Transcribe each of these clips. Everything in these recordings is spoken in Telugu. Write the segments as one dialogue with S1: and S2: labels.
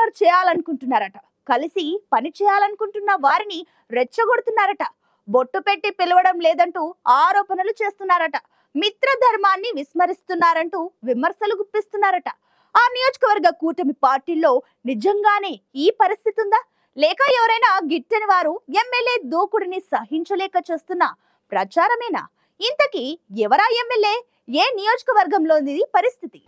S1: కార్నర్ చేయాలనుకుంటున్నారట కలిసి పని చేయాలనుకుంటున్న వారిని రెచ్చగొడుతున్నారట బొట్టు పెట్టి పిలవడం లేదంటూ ఆరోపణలు చేస్తున్నారట మిత్ర ధర్మాన్ని విస్మరిస్తున్నారంటూ విమర్శలు గుప్పిస్తున్నారట ఆ నియోజకవర్గ కూటమి పార్టీల్లో నిజంగానే ఈ పరిస్థితి ఉందా లేక ఎవరైనా గిట్టని వారు ఎమ్మెల్యే దూకుడిని సహించలేక చేస్తున్న ప్రచారమేనా ఇంతకీ ఎవరా ఎమ్మెల్యే ఏ నియోజకవర్గంలోని పరిస్థితి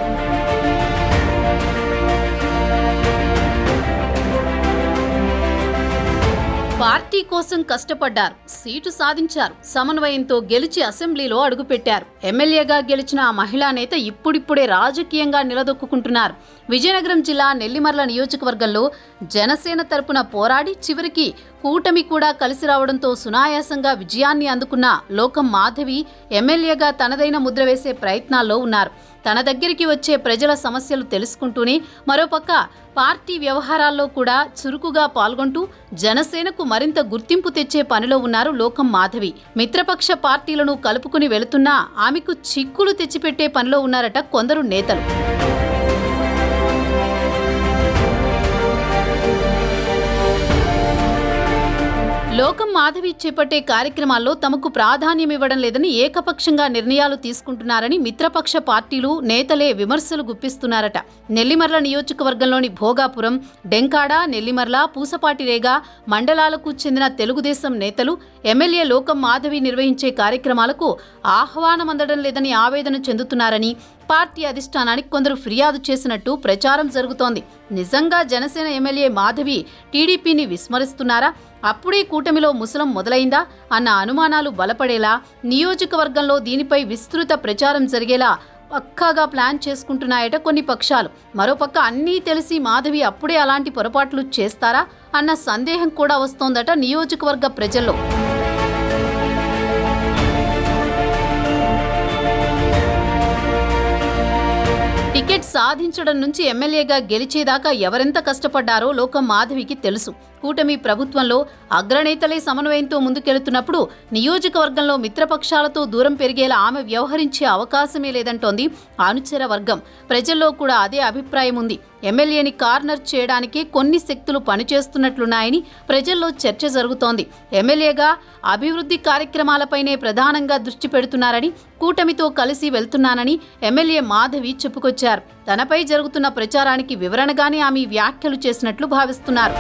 S2: పార్టీ కోసం కష్టపడ్డారు సీటు సాధించారు సమన్వయంతో గెలిచి అసెంబ్లీలో అడుగుపెట్టారు ఎమ్మెల్యేగా గెలిచిన ఆ మహిళా నేత ఇప్పుడిప్పుడే రాజకీయంగా నిలదొక్కుంటున్నారు విజయనగరం జిల్లా నెల్లిమర్ల నియోజకవర్గంలో జనసేన తరపున పోరాడి చివరికి కూటమి కూడా కలిసి రావడంతో సునాయాసంగా విజయాన్ని అందుకున్న లోకం మాధవి ఎమ్మెల్యేగా తనదైన ముద్ర వేసే ప్రయత్నాల్లో ఉన్నారు తన దగ్గరికి వచ్చే ప్రజల సమస్యలు తెలుసుకుంటూనే మరోపక్క పార్టీ వ్యవహారాల్లో కూడా చురుకుగా పాల్గొంటూ జనసేనకు మరింత గుర్తింపు తెచ్చే పనిలో ఉన్నారు లోకం మాధవి మిత్రపక్ష పార్టీలను కలుపుకుని వెళుతున్నా ఆమెకు చిక్కులు తెచ్చిపెట్టే పనిలో ఉన్నారట కొందరు నేతలు లోకం మాధవి చేపట్టే కార్యక్రమాల్లో తమకు ప్రాధాన్యం ఇవ్వడం లేదని ఏకపక్షంగా నిర్ణయాలు తీసుకుంటున్నారని మిత్రపక్ష పార్టీలు నేతలే విమర్శలు గుప్పిస్తున్నారట నెల్లిమర్ల నియోజకవర్గంలోని భోగాపురం డెంకాడ నెల్లిమర్ల పూసపాటిరేగ మండలాలకు చెందిన తెలుగుదేశం నేతలు ఎమ్మెల్యే లోకం మాధవి నిర్వహించే కార్యక్రమాలకు ఆహ్వానం అందడం లేదని ఆవేదన చెందుతున్నారని పార్టీ అధిష్టానానికి కొందరు ఫిర్యాదు చేసినట్టు ప్రచారం జరుగుతోంది నిజంగా జనసేన ఎమ్మెల్యే మాధవి టీడీపీని విస్మరిస్తున్నారా అప్పుడే కూటమిలో ముసలం మొదలైందా అన్న అనుమానాలు బలపడేలా నియోజకవర్గంలో దీనిపై విస్తృత ప్రచారం జరిగేలా పక్కాగా ప్లాన్ చేసుకుంటున్నాయట కొన్ని పక్షాలు మరోపక్క అన్నీ తెలిసి మాధవి అప్పుడే అలాంటి పొరపాట్లు చేస్తారా అన్న సందేహం కూడా వస్తోందట నియోజకవర్గ ప్రజల్లో టికెట్ సాధించడం నుంచి ఎమ్మెల్యేగా గెలిచేదాకా ఎవరెంత కష్టపడ్డారో లోకం మాధవికి తెలుసు కూటమి ప్రభుత్వంలో అగ్రనేతలే సమన్వయంతో ముందుకెళ్తున్నప్పుడు నియోజకవర్గంలో మిత్రపక్షాలతో దూరం పెరిగేలా ఆమె వ్యవహరించే అవకాశమే లేదంటోంది అనుచర వర్గం ప్రజల్లో కూడా అదే అభిప్రాయం ఉంది ఎమ్మెల్యేని కార్నర్ చేయడానికి కొన్ని శక్తులు పనిచేస్తున్నట్లున్నాయని ప్రజల్లో చర్చ జరుగుతోంది ఎమ్మెల్యేగా అభివృద్ధి కార్యక్రమాలపైనే ప్రధానంగా దృష్టి పెడుతున్నారని కూటమితో కలిసి వెళ్తున్నానని ఎమ్మెల్యే మాధవి చెప్పుకొచ్చారు తనపై జరుగుతున్న ప్రచారానికి వివరణగానే ఆమె ఈ వ్యాఖ్యలు చేసినట్లు భావిస్తున్నారు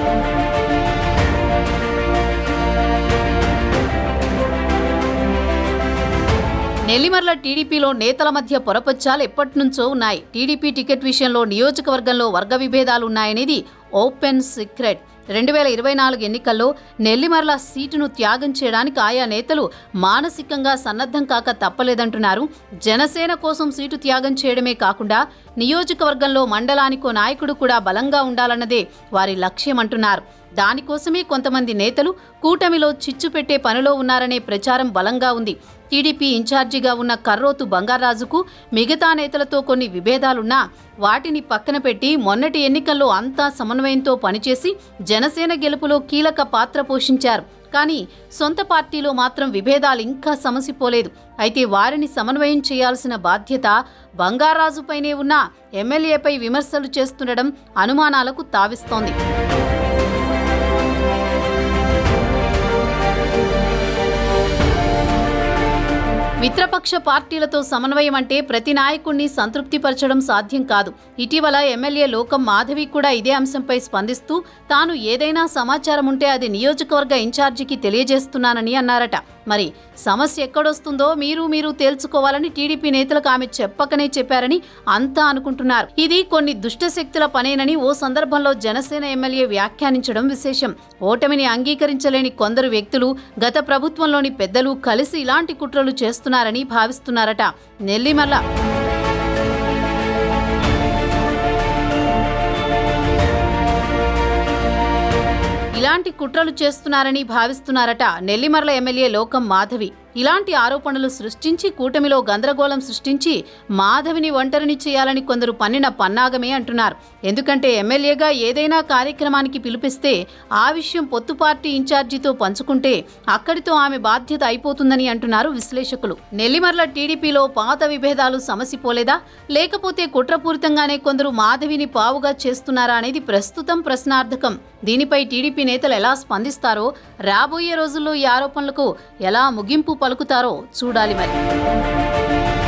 S2: నెల్లిమర్ల టీడీపీలో నేతల మధ్య పొరపచ్చాలు ఎప్పటినుంచో ఉన్నాయి టీడీపీ టికెట్ విషయంలో నియోజకవర్గంలో వర్గ విభేదాలు ఉన్నాయనేది ఓపెన్ సీక్రెట్ రెండు వేల ఇరవై నాలుగు ఎన్నికల్లో నెల్లిమర్ల సీటును త్యాగం చేయడానికి ఆయా నేతలు మానసికంగా సన్నద్ధం కాక తప్పలేదంటున్నారు జనసేన కోసం సీటు త్యాగం చేయడమే కాకుండా నియోజకవర్గంలో మండలానికో నాయకుడు కూడా బలంగా ఉండాలన్నదే వారి లక్ష్యం అంటున్నారు దానికోసమే కొంతమంది నేతలు కూటమిలో చిచ్చు పెట్టే పనిలో ఉన్నారనే ప్రచారం బలంగా ఉంది టీడీపీ ఇన్ఛార్జిగా ఉన్న కర్రోతు బంగారాజుకు మిగతా నేతలతో కొన్ని విభేదాలున్నా వాటిని పక్కన పెట్టి మొన్నటి ఎన్నికల్లో అంతా సమన్వయంతో పనిచేసి జనసేన గెలుపులో కీలక పాత్ర పోషించారు కానీ సొంత పార్టీలో మాత్రం విభేదాలు ఇంకా సమసిపోలేదు అయితే వారిని సమన్వయం చేయాల్సిన బాధ్యత బంగారాజుపైనే ఉన్న ఎమ్మెల్యేపై విమర్శలు చేస్తుండడం అనుమానాలకు తావిస్తోంది మిత్రపక్ష పార్టీలతో సమన్వయం అంటే ప్రతి నాయకుణ్ణి సంతృప్తిపరచడం సాధ్యం కాదు ఇటీవల ఎమ్మెల్యే లోకం మాధవి కూడా ఇదే అంశంపై స్పందిస్తూ తాను ఏదైనా సమాచారం ఉంటే అది నియోజకవర్గ ఇన్ఛార్జికి తెలియజేస్తున్నానని అన్నారట మరి సమస్య ఎక్కడొస్తుందో మీరు మీరు తేల్చుకోవాలని టీడీపీ నేతలకు ఆమె చెప్పకనే చెప్పారని అంతా అనుకుంటున్నారు ఇది కొన్ని దుష్ట శక్తుల పనేనని ఓ సందర్భంలో జనసేన ఎమ్మెల్యే వ్యాఖ్యానించడం విశేషం ఓటమిని అంగీకరించలేని కొందరు వ్యక్తులు గత ప్రభుత్వంలోని పెద్దలు కలిసి ఇలాంటి కుట్రలు చేస్తున్నారని భావిస్తున్నారట నెల్లిమల్ల ఇలాంటి కుట్రలు చేస్తున్నారని భావిస్తున్నారట నెల్లిమర్ల ఎమ్మెల్యే లోకం మాధవి ఇలాంటి ఆరోపణలు సృష్టించి కూటమిలో గందరగోళం సృష్టించి మాధవిని ఒంటరిని చేయాలని కొందరు పన్నిన పన్నాగమే అంటున్నారు ఎందుకంటే ఎమ్మెల్యేగా ఏదైనా కార్యక్రమానికి పిలిపిస్తే ఆ విషయం పొత్తు పార్టీ ఇన్ఛార్జితో పంచుకుంటే అక్కడితో ఆమె బాధ్యత అయిపోతుందని అంటున్నారు విశ్లేషకులు నెల్లిమర్ల టీడీపీలో పాత విభేదాలు సమసిపోలేదా లేకపోతే కుట్రపూరితంగానే కొందరు మాధవిని పావుగా చేస్తున్నారా అనేది ప్రస్తుతం ప్రశ్నార్థకం దీనిపై టీడీపీ నేతలు ఎలా స్పందిస్తారో రాబోయే రోజుల్లో ఈ ఆరోపణలకు ఎలా ముగింపు పలుకుతారో చూడాలి మరి